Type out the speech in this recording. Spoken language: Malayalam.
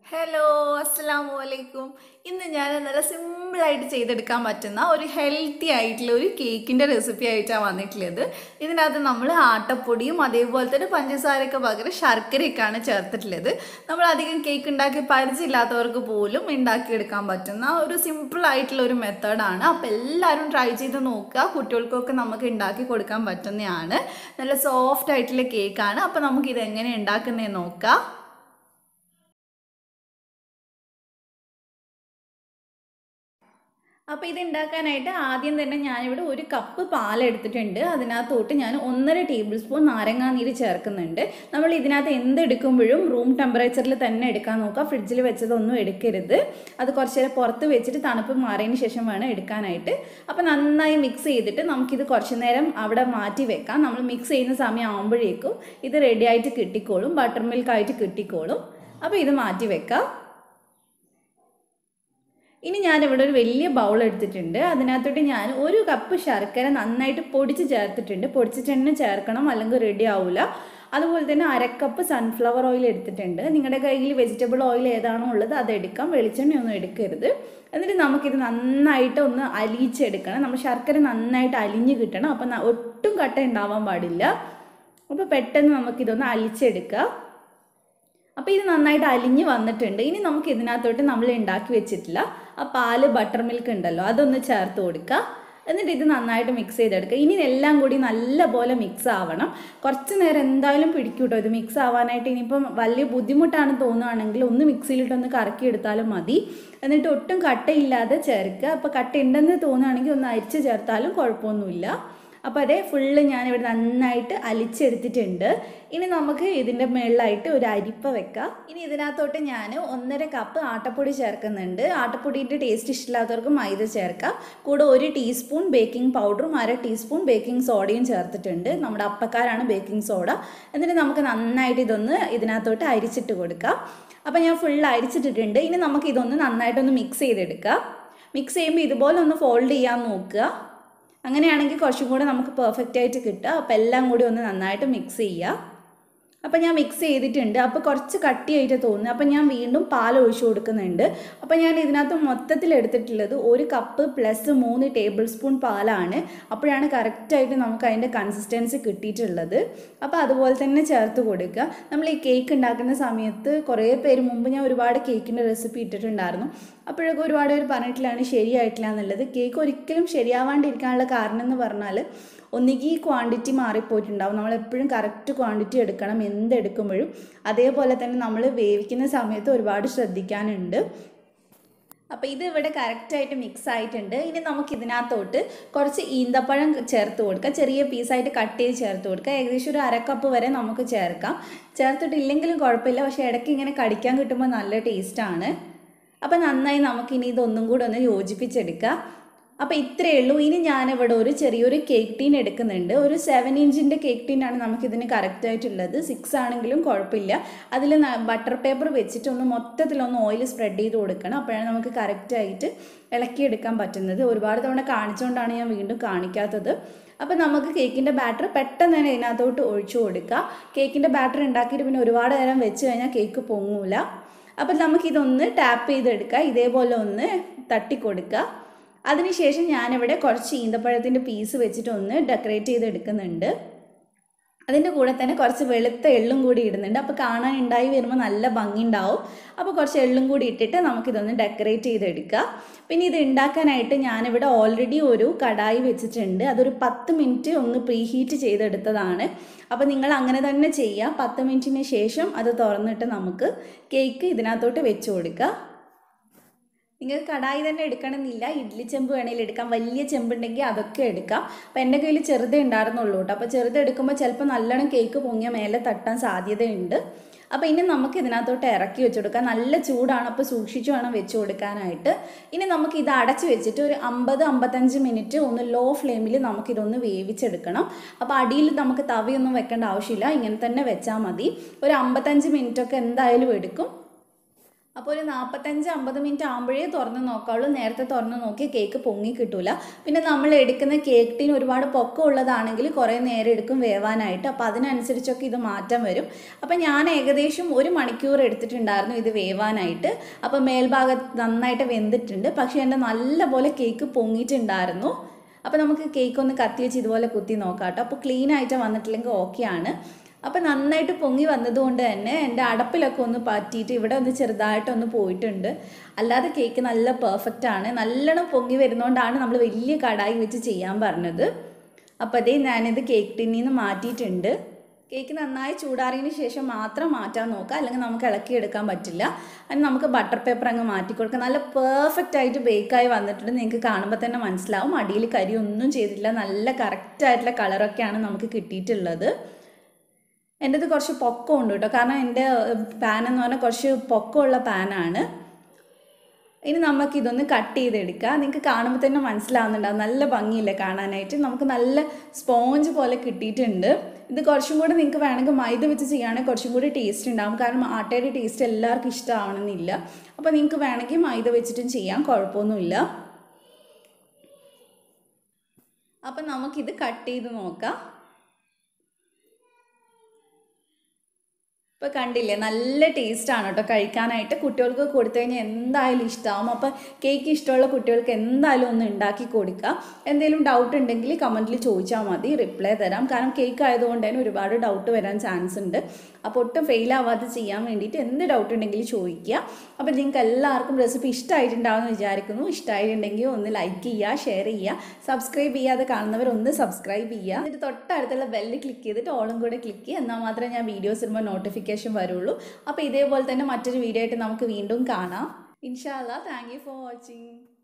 ഹലോ അസ്സാം വലൈക്കും ഇന്ന് ഞാൻ നല്ല സിമ്പിളായിട്ട് ചെയ്തെടുക്കാൻ പറ്റുന്ന ഒരു ഹെൽത്തി ആയിട്ടുള്ള ഒരു കേക്കിൻ്റെ റെസിപ്പി ആയിട്ടാണ് വന്നിട്ടുള്ളത് ഇതിനകത്ത് നമ്മൾ ആട്ടപ്പൊടിയും അതേപോലെ തന്നെ പഞ്ചസാരയ്ക്ക് പകരം ശർക്കരയൊക്കെയാണ് ചേർത്തിട്ടുള്ളത് നമ്മൾ അധികം കേക്ക് ഉണ്ടാക്കി പരിചയമില്ലാത്തവർക്ക് പോലും ഉണ്ടാക്കിയെടുക്കാൻ പറ്റുന്ന ഒരു സിമ്പിൾ ആയിട്ടുള്ള ഒരു മെത്തേഡാണ് അപ്പോൾ എല്ലാവരും ട്രൈ ചെയ്ത് നോക്കുക കുട്ടികൾക്കൊക്കെ നമുക്ക് ഉണ്ടാക്കി കൊടുക്കാൻ പറ്റുന്നതാണ് നല്ല സോഫ്റ്റ് ആയിട്ടുള്ള കേക്കാണ് അപ്പോൾ നമുക്ക് ഇത് എങ്ങനെ ഉണ്ടാക്കുന്നതെന്ന് നോക്കാം അപ്പോൾ ഇത് ഉണ്ടാക്കാനായിട്ട് ആദ്യം തന്നെ ഞാനിവിടെ ഒരു കപ്പ് പാൽ എടുത്തിട്ടുണ്ട് അതിനകത്തോട്ട് ഞാൻ ഒന്നര ടേബിൾ സ്പൂൺ നാരങ്ങാനീര് ചേർക്കുന്നുണ്ട് നമ്മൾ ഇതിനകത്ത് എന്തെടുക്കുമ്പോഴും റൂം ടെമ്പറേച്ചറിൽ തന്നെ എടുക്കാൻ നോക്കുക ഫ്രിഡ്ജിൽ വെച്ചതൊന്നും എടുക്കരുത് അത് കുറച്ച് നേരം പുറത്ത് വെച്ചിട്ട് തണുപ്പ് മാറിയതിന് ശേഷം വേണം എടുക്കാനായിട്ട് അപ്പോൾ നന്നായി മിക്സ് ചെയ്തിട്ട് നമുക്കിത് കുറച്ച് നേരം അവിടെ മാറ്റി വെക്കാം നമ്മൾ മിക്സ് ചെയ്യുന്ന സമയം ആകുമ്പോഴേക്കും ഇത് റെഡി ആയിട്ട് കിട്ടിക്കോളും ബട്ടർ മിൽക്കായിട്ട് കിട്ടിക്കോളും അപ്പോൾ ഇത് മാറ്റി വെക്കാം ഇനി ഞാനിവിടെ ഒരു വലിയ ബൗൾ എടുത്തിട്ടുണ്ട് അതിനകത്തോട്ട് ഞാൻ ഒരു കപ്പ് ശർക്കര നന്നായിട്ട് പൊടിച്ച് ചേർത്തിട്ടുണ്ട് പൊടിച്ചിട്ട് തന്നെ ചേർക്കണം അല്ലെങ്കിൽ റെഡി ആവില്ല അതുപോലെ തന്നെ അരക്കപ്പ് സൺഫ്ലവർ ഓയിൽ എടുത്തിട്ടുണ്ട് നിങ്ങളുടെ കയ്യിൽ വെജിറ്റബിൾ ഓയിൽ ഏതാണോ ഉള്ളത് അത് എടുക്കാം വെളിച്ചെണ്ണയൊന്നും എടുക്കരുത് എന്നിട്ട് നമുക്കിത് നന്നായിട്ട് ഒന്ന് അലിയിച്ചെടുക്കണം നമ്മൾ ശർക്കര നന്നായിട്ട് അലിഞ്ഞ് കിട്ടണം അപ്പം ഒട്ടും കട്ട ഉണ്ടാവാൻ പാടില്ല അപ്പോൾ പെട്ടെന്ന് നമുക്കിതൊന്ന് അലിച്ചെടുക്കാം അപ്പോൾ ഇത് നന്നായിട്ട് അലിഞ്ഞ് വന്നിട്ടുണ്ട് ഇനി നമുക്ക് ഇതിനകത്തോട്ട് നമ്മൾ ഉണ്ടാക്കി വെച്ചിട്ടില്ല ആ പാല് ബട്ടർ മിൽക്ക് ഉണ്ടല്ലോ അതൊന്ന് ചേർത്ത് കൊടുക്കുക എന്നിട്ട് ഇത് നന്നായിട്ട് മിക്സ് ചെയ്തെടുക്കുക ഇനി എല്ലാം കൂടി നല്ലപോലെ മിക്സ് ആവണം കുറച്ച് നേരം എന്തായാലും പിടിക്കും കേട്ടോ ഇത് മിക്സ് ആവാനായിട്ട് ഇനിയിപ്പം വലിയ ബുദ്ധിമുട്ടാണ് തോന്നുകയാണെങ്കിൽ ഒന്ന് മിക്സിയിലിട്ടൊന്ന് കറക്കി എടുത്താലും മതി എന്നിട്ട് ഒട്ടും കട്ടയില്ലാതെ ചേർക്കുക അപ്പോൾ കട്ട ഉണ്ടെന്ന് തോന്നുകയാണെങ്കിൽ ഒന്ന് അരിച്ച് ചേർത്താലും കുഴപ്പമൊന്നുമില്ല അപ്പോൾ അതേ ഫുള്ള് ഞാനിവിടെ നന്നായിട്ട് അലിച്ചെടുത്തിട്ടുണ്ട് ഇനി നമുക്ക് ഇതിൻ്റെ മുകളിലായിട്ട് ഒരു അരിപ്പ വെക്കാം ഇനി ഇതിനകത്തോട്ട് ഞാൻ ഒന്നര കപ്പ് ആട്ടപ്പൊടി ചേർക്കുന്നുണ്ട് ആട്ടപ്പൊടിയുടെ ടേസ്റ്റ് ഇഷ്ടമില്ലാത്തവർക്ക് മൈദ ചേർക്കാം കൂടെ ഒരു ടീസ്പൂൺ ബേക്കിംഗ് പൗഡറും അര ടീസ്പൂൺ ബേക്കിംഗ് സോഡയും ചേർത്തിട്ടുണ്ട് നമ്മുടെ അപ്പക്കാരാണ് ബേക്കിംഗ് സോഡ എന്നിട്ട് നമുക്ക് നന്നായിട്ട് ഇതൊന്ന് ഇതിനകത്തോട്ട് അരിച്ചിട്ട് കൊടുക്കാം അപ്പോൾ ഞാൻ ഫുൾ അരിച്ചിട്ടിട്ടുണ്ട് ഇനി നമുക്ക് ഇതൊന്ന് നന്നായിട്ടൊന്ന് മിക്സ് ചെയ്തെടുക്കാം മിക്സ് ചെയ്യുമ്പോൾ ഇതുപോലെ ഒന്ന് ഫോൾഡ് ചെയ്യാൻ നോക്കുക അങ്ങനെയാണെങ്കിൽ കുറച്ചും കൂടെ നമുക്ക് പെർഫെക്റ്റ് ആയിട്ട് കിട്ടുക അപ്പോൾ എല്ലാം കൂടി ഒന്ന് നന്നായിട്ട് മിക്സ് ചെയ്യുക അപ്പോൾ ഞാൻ മിക്സ് ചെയ്തിട്ടുണ്ട് അപ്പോൾ കുറച്ച് കട്ടിയായിട്ട് തോന്നുന്നു അപ്പോൾ ഞാൻ വീണ്ടും പാൽ ഒഴിച്ചു കൊടുക്കുന്നുണ്ട് അപ്പോൾ ഞാൻ ഇതിനകത്ത് മൊത്തത്തിൽ എടുത്തിട്ടുള്ളത് ഒരു കപ്പ് പ്ലസ് മൂന്ന് ടേബിൾ സ്പൂൺ പാലാണ് അപ്പോഴാണ് കറക്റ്റായിട്ട് നമുക്ക് അതിൻ്റെ കൺസിസ്റ്റൻസി കിട്ടിയിട്ടുള്ളത് അപ്പോൾ അതുപോലെ തന്നെ ചേർത്ത് കൊടുക്കുക നമ്മൾ ഈ കേക്ക് ഉണ്ടാക്കുന്ന സമയത്ത് കുറേ പേര് മുമ്പ് ഞാൻ ഒരുപാട് കേക്കിൻ്റെ റെസിപ്പി ഇട്ടിട്ടുണ്ടായിരുന്നു അപ്പോഴൊക്കെ ഒരുപാട് പേര് പറഞ്ഞിട്ടില്ലാണ് ശരിയായിട്ടില്ല എന്നുള്ളത് കേക്ക് ഒരിക്കലും ശരിയാവാണ്ടിരിക്കാനുള്ള കാരണം എന്ന് പറഞ്ഞാൽ ഒന്നുകിൽ ഈ ക്വാണ്ടിറ്റി മാറിപ്പോയിട്ടുണ്ടാവും നമ്മൾ എപ്പോഴും കറക്റ്റ് ക്വാണ്ടിറ്റി എടുക്കണം എന്തെടുക്കുമ്പോഴും അതേപോലെ തന്നെ നമ്മൾ വേവിക്കുന്ന സമയത്ത് ഒരുപാട് ശ്രദ്ധിക്കാനുണ്ട് അപ്പോൾ ഇത് ഇവിടെ കറക്റ്റായിട്ട് മിക്സ് ആയിട്ടുണ്ട് ഇനി നമുക്ക് ഇതിനകത്തോട്ട് കുറച്ച് ഈന്തപ്പഴം ചേർത്ത് കൊടുക്കുക ചെറിയ പീസായിട്ട് കട്ട് ചെയ്ത് ചേർത്ത് കൊടുക്കുക ഏകദേശം ഒരു അരക്കപ്പ് വരെ നമുക്ക് ചേർക്കാം ചേർത്തിട്ടില്ലെങ്കിലും കുഴപ്പമില്ല പക്ഷേ ഇടയ്ക്ക് ഇങ്ങനെ കടിക്കാൻ കിട്ടുമ്പോൾ നല്ല ടേസ്റ്റാണ് അപ്പോൾ നന്നായി നമുക്കിനി ഇതൊന്നും കൂടെ ഒന്ന് യോജിപ്പിച്ചെടുക്കാം അപ്പോൾ ഇത്രയേ ഉള്ളൂ ഇനി ഞാനിവിടെ ഒരു ചെറിയൊരു കേക്ക് ടീൻ എടുക്കുന്നുണ്ട് ഒരു സെവൻ ഇഞ്ചിൻ്റെ കേക്ക് ടീനാണ് നമുക്കിതിന് കറക്റ്റായിട്ടുള്ളത് സിക്സ് ആണെങ്കിലും കുഴപ്പമില്ല അതിൽ ബട്ടർ പേപ്പർ വെച്ചിട്ട് ഒന്ന് മൊത്തത്തിലൊന്ന് ഓയിൽ സ്പ്രെഡ് ചെയ്ത് കൊടുക്കണം അപ്പോഴാണ് നമുക്ക് കറക്റ്റായിട്ട് ഇളക്കിയെടുക്കാൻ പറ്റുന്നത് ഒരുപാട് തവണ കാണിച്ചുകൊണ്ടാണ് ഞാൻ വീണ്ടും കാണിക്കാത്തത് അപ്പോൾ നമുക്ക് കേക്കിൻ്റെ ബാറ്റർ പെട്ടെന്ന് തന്നെ ഇതിനകത്തോട്ട് ഒഴിച്ചു കൊടുക്കുക കേക്കിൻ്റെ ബാറ്റർ ഉണ്ടാക്കിയിട്ട് പിന്നെ ഒരുപാട് നേരം വെച്ച് കഴിഞ്ഞാൽ കേക്ക് പൊങ്ങൂല അപ്പോൾ നമുക്കിതൊന്ന് ടാപ്പ് ചെയ്തെടുക്കുക ഇതേപോലെ ഒന്ന് തട്ടിക്കൊടുക്കുക അതിനുശേഷം ഞാനിവിടെ കുറച്ച് ഈന്തപ്പഴത്തിൻ്റെ പീസ് വെച്ചിട്ട് ഒന്ന് ഡെക്കറേറ്റ് ചെയ്തെടുക്കുന്നുണ്ട് അതിൻ്റെ കൂടെ തന്നെ കുറച്ച് വെളുത്ത എള്ളും കൂടി ഇടുന്നുണ്ട് അപ്പോൾ കാണാൻ ഉണ്ടായി വരുമ്പോൾ നല്ല ഭംഗി ഉണ്ടാവും അപ്പോൾ കുറച്ച് എള്ളും കൂടി ഇട്ടിട്ട് നമുക്കിതൊന്ന് ഡെക്കറേറ്റ് ചെയ്തെടുക്കുക പിന്നെ ഇത് ഉണ്ടാക്കാനായിട്ട് ഞാനിവിടെ ഓൾറെഡി ഒരു കടായി വെച്ചിട്ടുണ്ട് അതൊരു പത്ത് മിനിറ്റ് ഒന്ന് പ്രീ ഹീറ്റ് ചെയ്തെടുത്തതാണ് അപ്പോൾ നിങ്ങൾ അങ്ങനെ തന്നെ ചെയ്യുക പത്ത് മിനിറ്റിന് ശേഷം അത് തുറന്നിട്ട് നമുക്ക് കേക്ക് ഇതിനകത്തോട്ട് വെച്ച് കൊടുക്കുക നിങ്ങൾക്ക് കടായി തന്നെ എടുക്കണമെന്നില്ല ഇഡ്ഡലി ചെമ്പ് വേണമെങ്കിൽ എടുക്കാം വലിയ ചെമ്പുണ്ടെങ്കിൽ അതൊക്കെ എടുക്കാം അപ്പോൾ എൻ്റെ കയ്യിൽ ചെറുതേ ഉണ്ടായിരുന്നുള്ളൂ കേട്ടോ അപ്പോൾ ചെറുത് എടുക്കുമ്പോൾ ചിലപ്പോൾ നല്ലോണം കേക്ക് പൊങ്ങിയ മേലെ തട്ടാൻ സാധ്യതയുണ്ട് അപ്പോൾ ഇനി നമുക്ക് ഇതിനകത്തോട്ട് ഇറക്കി വെച്ച് കൊടുക്കാം നല്ല ചൂടാണ് അപ്പോൾ സൂക്ഷിച്ചു വേണം വെച്ച് കൊടുക്കാനായിട്ട് ഇനി നമുക്ക് ഇത് അടച്ച് വെച്ചിട്ട് ഒരു അമ്പത് അമ്പത്തഞ്ച് മിനിറ്റ് ഒന്ന് ലോ ഫ്ലെയിമിൽ നമുക്കിതൊന്ന് വേവിച്ചെടുക്കണം അപ്പോൾ അടിയിൽ നമുക്ക് തവിയൊന്നും വെക്കേണ്ട ആവശ്യമില്ല ഇങ്ങനെ തന്നെ വെച്ചാൽ മതി ഒരു അമ്പത്തഞ്ച് മിനിറ്റൊക്കെ എന്തായാലും എടുക്കും അപ്പോൾ ഒരു നാൽപ്പത്തഞ്ച് അമ്പത് മിനിറ്റ് ആകുമ്പോഴേ തുറന്ന് നോക്കാവുള്ളൂ നേരത്തെ തുറന്ന് നോക്കി കേക്ക് പൊങ്ങി കിട്ടൂല പിന്നെ നമ്മൾ എടുക്കുന്ന കേക്ക് ടീൻ ഒരുപാട് പൊക്കം ഉള്ളതാണെങ്കിൽ കുറേ നേരം എടുക്കും വേവാനായിട്ട് അപ്പോൾ അതിനനുസരിച്ചൊക്കെ ഇത് മാറ്റം വരും അപ്പോൾ ഞാൻ ഏകദേശം ഒരു മണിക്കൂർ എടുത്തിട്ടുണ്ടായിരുന്നു ഇത് വേവാനായിട്ട് അപ്പോൾ മേൽഭാഗത്ത് നന്നായിട്ട് വെന്തിട്ടുണ്ട് പക്ഷേ എൻ്റെ നല്ലപോലെ കേക്ക് പൊങ്ങിയിട്ടുണ്ടായിരുന്നു അപ്പോൾ നമുക്ക് കേക്ക് ഒന്ന് കത്തി വെച്ച് ഇതുപോലെ കുത്തി നോക്കാം കേട്ടോ അപ്പോൾ ക്ലീൻ ആയിട്ട് വന്നിട്ടില്ലെങ്കിൽ ഓക്കെയാണ് അപ്പോൾ നന്നായിട്ട് പൊങ്ങി വന്നതുകൊണ്ട് തന്നെ എൻ്റെ അടപ്പിലൊക്കെ ഒന്ന് പറ്റിയിട്ട് ഇവിടെ ഒന്ന് ചെറുതായിട്ടൊന്ന് പോയിട്ടുണ്ട് അല്ലാതെ കേക്ക് നല്ല പെർഫെക്റ്റ് ആണ് നല്ലോണം പൊങ്ങി വരുന്നതുകൊണ്ടാണ് നമ്മൾ വലിയ കടായി വെച്ച് ചെയ്യാൻ പറഞ്ഞത് അപ്പോൾ അതേ ഞാനിത് കേക്ക് ടിന്നിൽ നിന്ന് മാറ്റിയിട്ടുണ്ട് കേക്ക് നന്നായി ചൂടാറിയതിന് ശേഷം മാത്രം മാറ്റാൻ നോക്കുക അല്ലെങ്കിൽ നമുക്ക് ഇളക്കിയെടുക്കാൻ പറ്റില്ല അതിന് നമുക്ക് ബട്ടർ പേപ്പർ അങ്ങ് മാറ്റി കൊടുക്കുക നല്ല പെർഫെക്റ്റ് ആയിട്ട് ബേക്കായി വന്നിട്ടുണ്ട് നിങ്ങൾക്ക് കാണുമ്പോൾ തന്നെ മനസ്സിലാവും അടിയിൽ കരി ഒന്നും ചെയ്തില്ല നല്ല കറക്റ്റ് ആയിട്ടുള്ള കളറൊക്കെയാണ് നമുക്ക് കിട്ടിയിട്ടുള്ളത് എൻ്റെത് കുറച്ച് പൊക്കം ഉണ്ട് കേട്ടോ കാരണം എൻ്റെ പാൻ എന്ന് പറഞ്ഞാൽ കുറച്ച് പൊക്കമുള്ള പാനാണ് ഇനി നമുക്ക് ഇതൊന്ന് കട്ട് ചെയ്തെടുക്കാം നിങ്ങൾക്ക് കാണുമ്പോൾ തന്നെ മനസ്സിലാവുന്നുണ്ടാവും നല്ല ഭംഗിയില്ലേ കാണാനായിട്ട് നമുക്ക് നല്ല സ്പോഞ്ച് പോലെ കിട്ടിയിട്ടുണ്ട് ഇത് കുറച്ചും കൂടി നിങ്ങൾക്ക് വേണമെങ്കിൽ മൈദ വെച്ച് ചെയ്യുകയാണെങ്കിൽ കുറച്ചും കൂടി ടേസ്റ്റ് ഉണ്ടാവും കാരണം ആട്ടയുടെ ടേസ്റ്റ് എല്ലാവർക്കും ഇഷ്ടമാവണമെന്നില്ല അപ്പോൾ നിങ്ങൾക്ക് വേണമെങ്കിൽ മൈദ വെച്ചിട്ടും ചെയ്യാം കുഴപ്പമൊന്നുമില്ല അപ്പം നമുക്കിത് കട്ട് ചെയ്ത് നോക്കാം ഇപ്പോൾ കണ്ടില്ലേ നല്ല ടേസ്റ്റാണ് കേട്ടോ കഴിക്കാനായിട്ട് കുട്ടികൾക്ക് കൊടുത്തു കഴിഞ്ഞാൽ എന്തായാലും ഇഷ്ടമാവും അപ്പോൾ കേക്ക് ഇഷ്ടമുള്ള കുട്ടികൾക്ക് എന്തായാലും ഒന്ന് ഉണ്ടാക്കി കൊടുക്കുക എന്തെങ്കിലും ഡൗട്ട് ഉണ്ടെങ്കിൽ കമൻറ്റിൽ ചോദിച്ചാൽ മതി റിപ്ലൈ തരാം കാരണം കേക്ക് ആയതുകൊണ്ട് തന്നെ ഒരുപാട് ഡൗട്ട് വരാൻ ചാൻസ് ഉണ്ട് അപ്പോൾ ഒട്ടും ഫെയിൽ ആവാതെ ചെയ്യാൻ വേണ്ടിയിട്ട് എന്ത് ഡൗട്ട് ഉണ്ടെങ്കിലും ചോദിക്കുക അപ്പോൾ നിങ്ങൾക്ക് എല്ലാവർക്കും റെസിപ്പി ഇഷ്ടമായിട്ടുണ്ടാവുമെന്ന് വിചാരിക്കുന്നു ഇഷ്ടമായിട്ടുണ്ടെങ്കിൽ ഒന്ന് ലൈക്ക് ചെയ്യുക ഷെയർ ചെയ്യുക സബ്സ്ക്രൈബ് ചെയ്യാതെ കാണുന്നവർ ഒന്ന് സബ്സ്ക്രൈബ് ചെയ്യുക എന്നിട്ട് തൊട്ടടുത്തുള്ള ബെല്ല് ക്ലിക്ക് ചെയ്തിട്ട് ഓളും കൂടെ ക്ലിക്ക് ചെയ്യുക എന്നാൽ മാത്രമേ ഞാൻ വീഡിയോസ് ഇടുമ്പോൾ നോട്ടിഫിക്കേഷൻ വരുള്ളൂ അപ്പോൾ ഇതേപോലെ തന്നെ മറ്റൊരു വീഡിയോ ആയിട്ട് നമുക്ക് വീണ്ടും കാണാം ഇൻഷാല്ല താങ്ക് യു ഫോർ വാച്ചിങ്